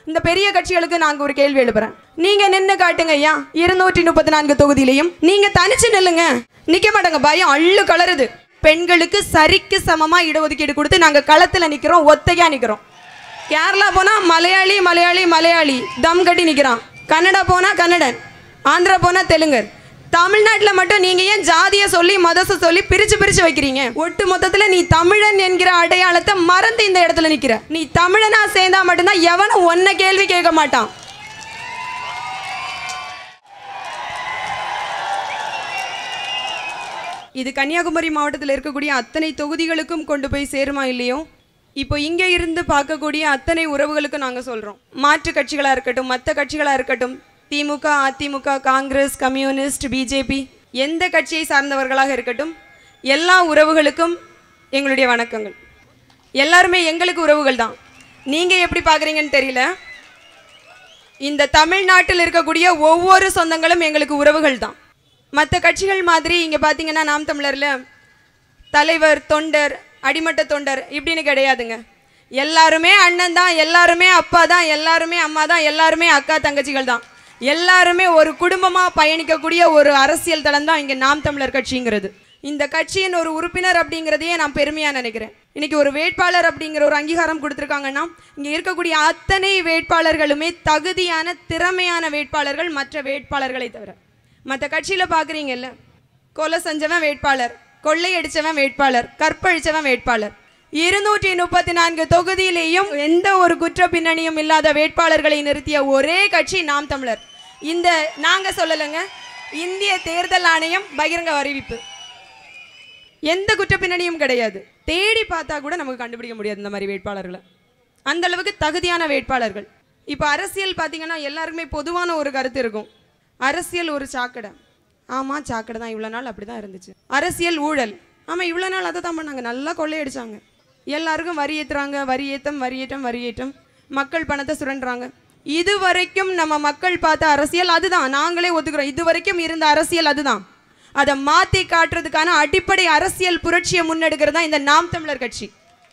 இந்த பெரிய கட்சிகளுக்கு நாங்க ஒரு கேள்வி எழுப்புறேன் நீங்க நின்னு காட்டுங்க ஐயா இருநூற்றி முப்பத்தி நான்கு தொகுதியிலையும் நீங்க தனிச்சு நில்லுங்க நிக்க மாட்டாங்க பயம் அள்ளு கலருது பெண்களுக்கு சரிக்கு சமமா இடஒதுக்கீடு கொடுத்து நாங்க களத்துல நிக்கிறோம் ஒத்தையா நிக்கிறோம் கேரளா போனா மலையாளி மலையாளி மலையாளி தம் கட்டி நிக்கிறான் கன்னடா போனா கன்னடன் ஆந்திரா போனா தெலுங்கர் தமிழ்நாட்டில் மட்டும் நீங்க ஏன் ஜாதியை சொல்லி மதத்தை சொல்லி பிரிச்சு பிரிச்சு வைக்கிறீங்க ஒட்டு மொத்தத்துல நீ தமிழன் என்கிற அடையாளத்தை மறந்து இந்த இடத்துல நிக்கிற நீ தமிழனா சேர்ந்தா மட்டும்தான் எவனும் ஒன்ன கேள்வி கேட்க மாட்டான் இது கன்னியாகுமரி மாவட்டத்தில் இருக்கக்கூடிய அத்தனை தொகுதிகளுக்கும் கொண்டு போய் சேருமா இல்லையோ இப்போ இங்கே இருந்து பார்க்கக்கூடிய அத்தனை உறவுகளுக்கும் நாங்கள் சொல்கிறோம் மாற்று கட்சிகளாக இருக்கட்டும் மற்ற கட்சிகளாக இருக்கட்டும் திமுக அதிமுக காங்கிரஸ் கம்யூனிஸ்ட் பிஜேபி எந்த கட்சியை சார்ந்தவர்களாக இருக்கட்டும் எல்லா உறவுகளுக்கும் எங்களுடைய வணக்கங்கள் எல்லாருமே எங்களுக்கு உறவுகள் தான் நீங்கள் எப்படி பார்க்குறீங்கன்னு தெரியல இந்த தமிழ்நாட்டில் இருக்கக்கூடிய ஒவ்வொரு சொந்தங்களும் எங்களுக்கு உறவுகள் தான் மற்ற கட்சிகள் மாதிரி இங்கே பார்த்தீங்கன்னா நாம் தமிழரில் தலைவர் தொண்டர் அடிமட்ட தொண்டர் இப்படின்னு கிடையாதுங்க எல்லாருமே அண்ணன் தான் எல்லாருமே அப்பா தான் எல்லாருமே அம்மா தான் எல்லாருமே அக்கா தங்கச்சிகள் தான் எல்லாருமே ஒரு குடும்பமாக பயணிக்கக்கூடிய ஒரு அரசியல் தளம் தான் இங்கே நாம் தமிழர் கட்சிங்கிறது இந்த கட்சியின் ஒரு உறுப்பினர் அப்படிங்கிறதையே நான் பெருமையாக நினைக்கிறேன் இன்னைக்கு ஒரு வேட்பாளர் அப்படிங்கிற ஒரு அங்கீகாரம் கொடுத்துருக்காங்கன்னா இங்கே இருக்கக்கூடிய அத்தனை வேட்பாளர்களுமே தகுதியான திறமையான வேட்பாளர்கள் மற்ற வேட்பாளர்களை தவிர மற்ற கட்சியில் பார்க்குறீங்கல்ல கொலை செஞ்சவன் வேட்பாளர் கொள்ளையடிச்சவன் வேட்பாளர் கற்பழிச்சவன் வேட்பாளர் இருநூற்றி முப்பத்தி நான்கு தொகுதியிலேயும் எந்த ஒரு குற்ற பின்னணியும் இல்லாத வேட்பாளர்களை நிறுத்திய ஒரே கட்சி நாம் தமிழர் இந்த நாங்க சொல்லலைங்க இந்திய தேர்தல் ஆணையம் பகிரங்க அறிவிப்பு எந்த குற்ற பின்னணியும் கிடையாது தேடி பார்த்தா கூட நமக்கு கண்டுபிடிக்க முடியாது இந்த மாதிரி வேட்பாளர்களை அந்த அளவுக்கு தகுதியான வேட்பாளர்கள் இப்போ அரசியல் பார்த்தீங்கன்னா எல்லாருக்குமே பொதுவான ஒரு கருத்து இருக்கும் அரசியல் ஒரு சாக்கடை ஆமாம் சாக்கடை தான் இவ்வளோ நாள் அப்படி தான் இருந்துச்சு அரசியல் ஊழல் ஆமாம் இவ்வளோ நாள் அதை தான் பண்ணாங்க நல்லா கொள்ளையடிச்சாங்க எல்லாருக்கும் வரி ஏற்றுறாங்க வரி ஏற்றம் வரி ஏற்றம் வரி ஏற்றம் மக்கள் பணத்தை சுரண்டுறாங்க இது வரைக்கும் நம்ம மக்கள் பார்த்த அரசியல் அதுதான் நாங்களே ஒத்துக்கிறோம் இது வரைக்கும் இருந்த அரசியல் அதுதான் அதை மாற்றி காட்டுறதுக்கான அடிப்படை அரசியல் புரட்சியை முன்னெடுக்கிறது தான் இந்த நாம் தமிழர் கட்சி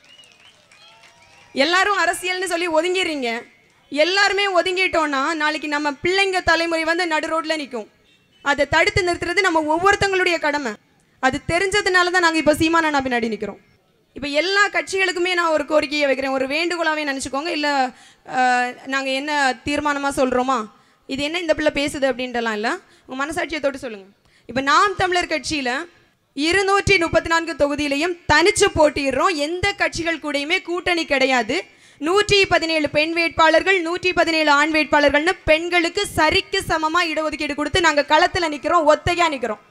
எல்லாரும் அரசியல்னு சொல்லி ஒதுங்கிடுறீங்க எல்லாருமே ஒதுங்கிட்டோம்னா நாளைக்கு நம்ம பிள்ளைங்க தலைமுறை வந்து நடு ரோட்ல நிற்கும் அதை தடுத்து நிறுத்துறது நம்ம ஒவ்வொருத்தங்களுடைய கடமை அது தெரிஞ்சதுனால தான் நாங்கள் இப்போ சீமானா பின்னாடி நிற்கிறோம் இப்போ எல்லா கட்சிகளுக்குமே நான் ஒரு கோரிக்கையை வைக்கிறேன் ஒரு வேண்டுகோளாவே நினச்சிக்கோங்க இல்லை நாங்கள் என்ன தீர்மானமாக சொல்கிறோமா இது என்ன இந்த பிள்ளை பேசுது அப்படின்றலாம் இல்லை உங்கள் மனசாட்சியை தொட்டு சொல்லுங்கள் இப்போ நாம் தமிழர் கட்சியில் இருநூற்றி முப்பத்தி நான்கு தொகுதியிலையும் தனிச்சு போட்டிடுறோம் எந்த கட்சிகள் கூடயுமே கூட்டணி கிடையாது நூற்றி பதினேழு பெண் வேட்பாளர்கள் நூற்றி பதினேழு ஆண் வேட்பாளர்கள்னு பெண்களுக்கு சரிக்கு சமமாக இடஒதுக்கீடு கொடுத்து நாங்கள் களத்தில் நிற்கிறோம் ஒத்தையா நிற்கிறோம்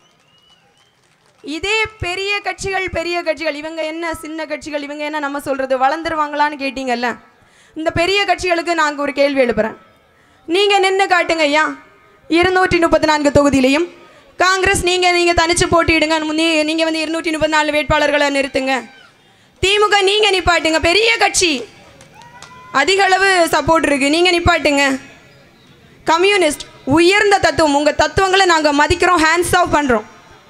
இதே பெரிய கட்சிகள் பெரிய கட்சிகள் இவங்க என்ன சின்ன கட்சிகள் இவங்க என்ன நம்ம சொல்றது வளர்ந்துருவாங்களான்னு கேட்டீங்கல்ல இந்த பெரிய கட்சிகளுக்கு நாங்கள் ஒரு கேள்வி எழுப்புறேன் நீங்க நின்று காட்டுங்க ஐயா இருநூற்றி முப்பத்தி நான்கு தொகுதியிலையும் காங்கிரஸ் நீங்க நீங்க தனிச்சு போட்டியிடுங்க நீ நீங்க வந்து இருநூற்றி முப்பத்தி நாலு வேட்பாளர்களை நிறுத்துங்க திமுக நீங்க நிப்பாட்டுங்க பெரிய கட்சி அதிக அளவு சப்போர்ட் இருக்கு நீங்க நிப்பாட்டுங்க கம்யூனிஸ்ட் உயர்ந்த தத்துவம் உங்க தத்துவங்களை நாங்க மதிக்கிறோம் ஹேண்ட்ஸ் ஆஃப் பண்றோம்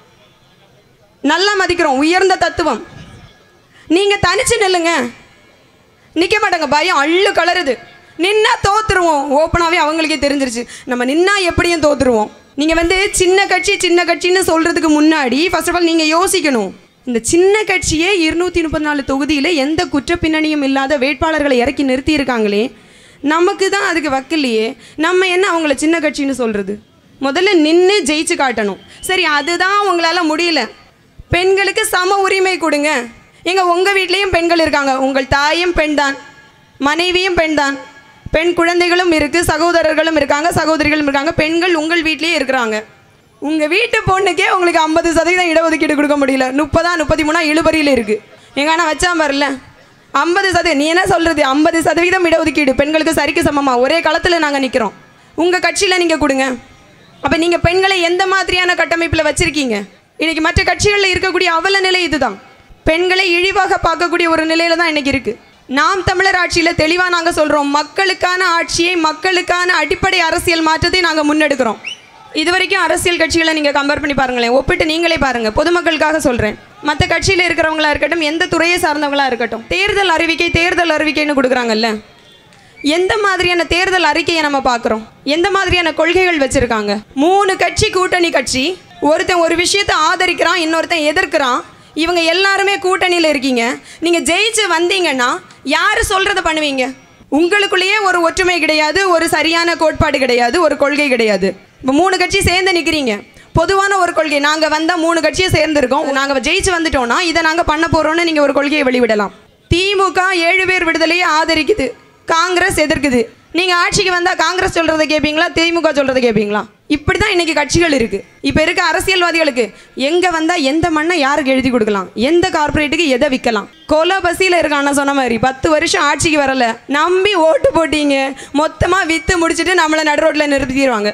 நல்லா மதிக்கிறோம் உயர்ந்த தத்துவம் நீங்க தனிச்சு நில்லுங்க நிக்க மாட்டாங்க பயம் அள்ளு கலருது நின்னா தோத்துருவோம் ஓப்பனாவே அவங்களுக்கே தெரிஞ்சிருச்சு நம்ம நின்னா எப்படியும் தோத்துருவோம் நீங்க வந்து சின்ன கட்சி சின்ன கட்சின்னு சொல்றதுக்கு முன்னாடி ஃபர்ஸ்ட் ஆஃப் ஆல் நீங்க யோசிக்கணும் இந்த சின்ன கட்சியே இருநூத்தி முப்பத்தி நாலு தொகுதியில் எந்த குற்ற பின்னணியும் இல்லாத வேட்பாளர்களை இறக்கி நிறுத்தி இருக்காங்களே நமக்கு தான் அதுக்கு வக்கில்லையே நம்ம என்ன அவங்கள சின்ன கட்சின்னு சொல்றது முதல்ல நின்று ஜெயிச்சு காட்டணும் சரி அதுதான் உங்களால முடியல பெண்களுக்கு சம உரிமை கொடுங்க எங்க உங்க வீட்லேயும் பெண்கள் இருக்காங்க உங்கள் தாயும் பெண்தான் மனைவியும் பெண்தான் பெண் குழந்தைகளும் இருக்கு சகோதரர்களும் இருக்காங்க சகோதரிகளும் இருக்காங்க பெண்கள் உங்கள் வீட்லேயே இருக்கிறாங்க உங்க வீட்டு பொண்ணுக்கே உங்களுக்கு ஐம்பது சதவீதம் இடஒதுக்கீடு கொடுக்க முடியல முப்பதா முப்பத்தி மூணா இழுபறியில் இருக்கு எங்க அண்ணா வச்சா வரல ஐம்பது சதவீதம் நீ என்ன சொல்றது ஐம்பது சதவீதம் இடஒதுக்கீடு பெண்களுக்கு சரிக்கு சமமா ஒரே களத்தில் நாங்கள் நிற்கிறோம் உங்க கட்சியில் நீங்க கொடுங்க அப்ப நீங்க பெண்களை எந்த மாதிரியான கட்டமைப்புல வச்சிருக்கீங்க இன்னைக்கு மற்ற கட்சிகளில் இருக்கக்கூடிய அவல நிலை இதுதான் பெண்களை இழிவாக பார்க்கக்கூடிய ஒரு நிலையில தான் இன்னைக்கு இருக்கு நாம் தமிழர் ஆட்சியில தெளிவா நாங்க சொல்றோம் மக்களுக்கான ஆட்சியை மக்களுக்கான அடிப்படை அரசியல் மாற்றத்தை நாங்க முன்னெடுக்கிறோம் இது வரைக்கும் அரசியல் கட்சிகளை நீங்க கம்பேர் பண்ணி பாருங்களேன் ஒப்பிட்டு நீங்களே பாருங்க பொதுமக்களுக்காக சொல்றேன் மற்ற கட்சியில இருக்கிறவங்களா இருக்கட்டும் எந்த துறையை சார்ந்தவங்களா இருக்கட்டும் தேர்தல் அறிவிக்கை தேர்தல் அறிவிக்கைன்னு கொடுக்குறாங்கல்ல எந்த மாதிரியான தேர்தல் அறிக்கையை நம்ம பார்க்குறோம் எந்த மாதிரியான கொள்கைகள் வச்சிருக்காங்க மூணு கட்சி கூட்டணி கட்சி ஒருத்தன் ஒரு விஷயத்தை ஆதரிக்கிறான் இன்னொருத்தன் எதிர்க்கிறான் இவங்க எல்லாருமே கூட்டணியில் இருக்கீங்க நீங்கள் ஜெயிச்சு வந்தீங்கன்னா யார் சொல்கிறத பண்ணுவீங்க உங்களுக்குள்ளேயே ஒரு ஒற்றுமை கிடையாது ஒரு சரியான கோட்பாடு கிடையாது ஒரு கொள்கை கிடையாது இப்போ மூணு கட்சி சேர்ந்து நிற்கிறீங்க பொதுவான ஒரு கொள்கை நாங்கள் வந்தால் மூணு கட்சியை சேர்ந்துருக்கோம் நாங்கள் ஜெயிச்சு வந்துட்டோம்னா இதை நாங்கள் பண்ண போகிறோம்னு நீங்கள் ஒரு கொள்கையை வெளிவிடலாம் திமுக ஏழு பேர் விடுதலையை ஆதரிக்குது காங்கிரஸ் எதிர்க்குது நீங்கள் ஆட்சிக்கு வந்தால் காங்கிரஸ் சொல்கிறத கேட்பீங்களா திமுக சொல்கிறத கேட்பீங்களா இப்படி தான் இன்றைக்கி கட்சிகள் இருக்குது இப்போ இருக்க அரசியல்வாதிகளுக்கு எங்கே வந்தால் எந்த மண்ணை யாருக்கு எழுதி கொடுக்கலாம் எந்த கார்ப்பரேட்டுக்கு எதை விற்கலாம் கொலை பசியில் இருக்கான சொன்ன மாதிரி பத்து வருஷம் ஆட்சிக்கு வரல நம்பி ஓட்டு போட்டீங்க மொத்தமாக விற்று முடிச்சுட்டு நம்மளை நடு ரோட்டில் நிறுத்திடுவாங்க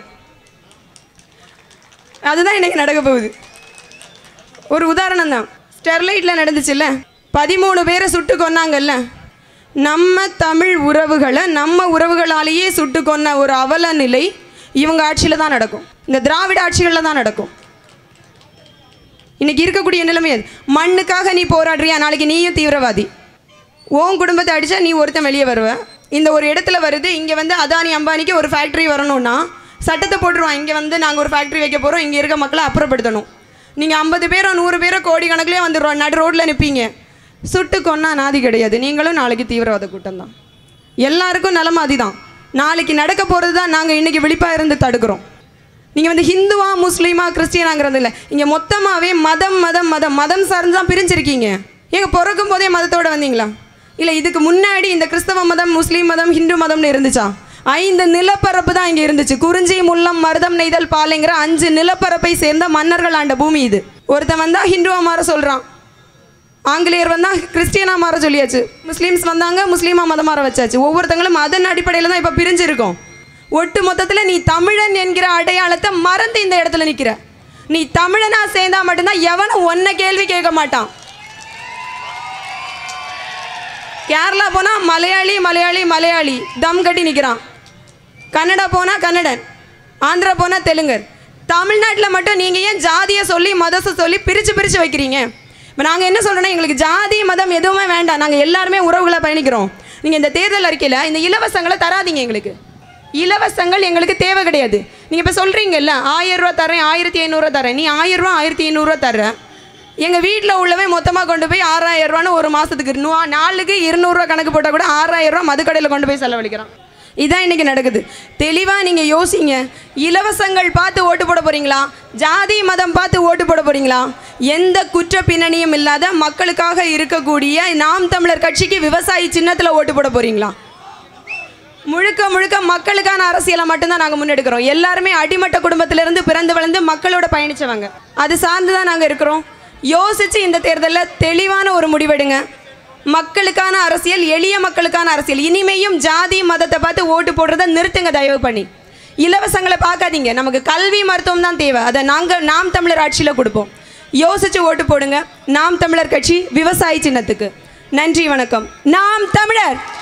அதுதான் இன்னைக்கு நடக்க போகுது ஒரு உதாரணம் தான் ஸ்டெர்லைட்டில் நடந்துச்சுல்ல பதிமூணு பேரை சுட்டு கொன்னாங்கல்ல நம்ம தமிழ் உறவுகளை நம்ம உறவுகளாலேயே சுட்டு கொன்ன ஒரு அவல நிலை இவங்க ஆட்சியில் தான் நடக்கும் இந்த திராவிட ஆட்சிகளில் தான் நடக்கும் இன்னைக்கு இருக்கக்கூடிய நிலைமை அது மண்ணுக்காக நீ போராடுறியா நாளைக்கு நீயும் தீவிரவாதி உன் குடும்பத்தை அடித்தா நீ ஒருத்தன் வெளியே வருவ இந்த ஒரு இடத்துல வருது இங்கே வந்து அதானி அம்பானிக்கு ஒரு ஃபேக்ட்ரி வரணும்னா சட்டத்தை போட்டுருவான் இங்கே வந்து நாங்கள் ஒரு ஃபேக்ட்ரி வைக்க போகிறோம் இங்கே இருக்க மக்களை அப்புறப்படுத்தணும் நீங்கள் ஐம்பது பேரோ நூறு பேரோ கோடி கணக்குலேயே வந்து ரோ- நடு ரோட்டில் நிற்பீங்க சுட்டு கொன்னா நாதி கிடையாது நீங்களும் நாளைக்கு தீவிரவாத கூட்டம் தான் எல்லாருக்கும் நிலமை அதுதான் நாளைக்கு நடக்க போகிறது தான் நாங்கள் இன்றைக்கி விழிப்பாக இருந்து தடுக்கிறோம் நீங்கள் வந்து ஹிந்துவா முஸ்லீமா கிறிஸ்டியனாங்கிறது இல்லை இங்கே மொத்தமாகவே மதம் மதம் மதம் மதம் சார்ந்து தான் பிரிஞ்சிருக்கீங்க ஏங்க பிறக்கும் போதே மதத்தோட வந்தீங்களா இல்லை இதுக்கு முன்னாடி இந்த கிறிஸ்தவ மதம் முஸ்லீம் மதம் ஹிந்து மதம்னு இருந்துச்சா ஐந்து நிலப்பரப்பு தான் இங்கே இருந்துச்சு குறிஞ்சி முல்லம் மருதம் நெய்தல் பாலைங்கிற அஞ்சு நிலப்பரப்பை சேர்ந்த மன்னர்கள் ஆண்ட பூமி இது ஒருத்தன் வந்தால் ஹிந்துவா மாற சொல்கிறான் ஆங்கிலேயர் வந்தால் கிறிஸ்டியனாக மாற சொல்லியாச்சு முஸ்லீம்ஸ் வந்தாங்க முஸ்லீமாக மதம் மாற வச்சாச்சு ஒவ்வொருத்தங்களும் அதன் அடிப்படையில் தான் இப்போ பிரிஞ்சிருக்கோம் ஒட்டு மொத்தத்தில் நீ தமிழன் என்கிற அடையாளத்தை மறந்து இந்த இடத்துல நிற்கிற நீ தமிழனா சேர்ந்தா மட்டும்தான் எவனும் ஒன்றை கேள்வி கேட்க மாட்டான் கேரளா போனால் மலையாளி மலையாளி மலையாளி தம் கட்டி நிற்கிறான் கன்னடா போனால் கன்னடன் ஆந்திரா போனால் தெலுங்கர் தமிழ்நாட்டில் மட்டும் நீங்கள் ஏன் ஜாதியை சொல்லி மதத்தை சொல்லி பிரித்து பிரித்து வைக்கிறீங்க இப்போ நாங்கள் என்ன சொல்கிறோன்னா எங்களுக்கு ஜாதி மதம் எதுவுமே வேண்டாம் நாங்கள் எல்லாருமே உறவுகளை பயணிக்கிறோம் நீங்கள் இந்த தேர்தல் அறிக்கையில் இந்த இலவசங்களை தராதீங்க எங்களுக்கு இலவசங்கள் எங்களுக்கு தேவை கிடையாது நீங்கள் இப்போ சொல்கிறீங்கல்ல ஆயிரம் ரூபா தரேன் ஆயிரத்தி ஐநூறுரூவா தரேன் நீ ஆயிரம் ரூபா ஆயிரத்தி ஐநூறுரூவா தர்ற எங்கள் வீட்டில் உள்ளவன் மொத்தமாக கொண்டு போய் ஆறாயிரம் ரூபான்னு ஒரு மாதத்துக்கு நூ நாளுக்கு இருநூறுவா கணக்கு போட்டால் கூட ஆறாயிரம் ரூபா மதுக்கடையில் கொண்டு போய் செலவழிக்கிறான் இதான் இன்றைக்கி நடக்குது தெளிவாக நீங்கள் யோசிங்க இலவசங்கள் பார்த்து ஓட்டு போட போகிறீங்களா ஜாதி மதம் பார்த்து ஓட்டு போட போகிறீங்களா எந்த குற்ற பின்னணியும் இல்லாத மக்களுக்காக இருக்கக்கூடிய நாம் தமிழர் கட்சிக்கு விவசாயி சின்னத்தில் ஓட்டு போட போகிறீங்களா முழுக்க முழுக்க மக்களுக்கான அரசியலை மட்டும்தான் நாங்கள் முன்னெடுக்கிறோம் எல்லாருமே அடிமட்ட குடும்பத்திலிருந்து பிறந்து வளர்ந்து மக்களோட பயணிச்சவங்க அது சார்ந்து தான் நாங்கள் இருக்கிறோம் யோசித்து இந்த தேர்தலில் தெளிவான ஒரு முடிவெடுங்க மக்களுக்கான அரசியல் எளிய மக்களுக்கான அரசியல் இனிமேயும் ஜாதி மதத்தை பார்த்து ஓட்டு போடுறதை நிறுத்துங்க தயவு பண்ணி இலவசங்களை பார்க்காதீங்க நமக்கு கல்வி மருத்துவம் தான் தேவை அதை நாங்கள் நாம் தமிழர் ஆட்சியில் கொடுப்போம் யோசிச்சு ஓட்டு போடுங்க நாம் தமிழர் கட்சி விவசாயி சின்னத்துக்கு நன்றி வணக்கம் நாம் தமிழர்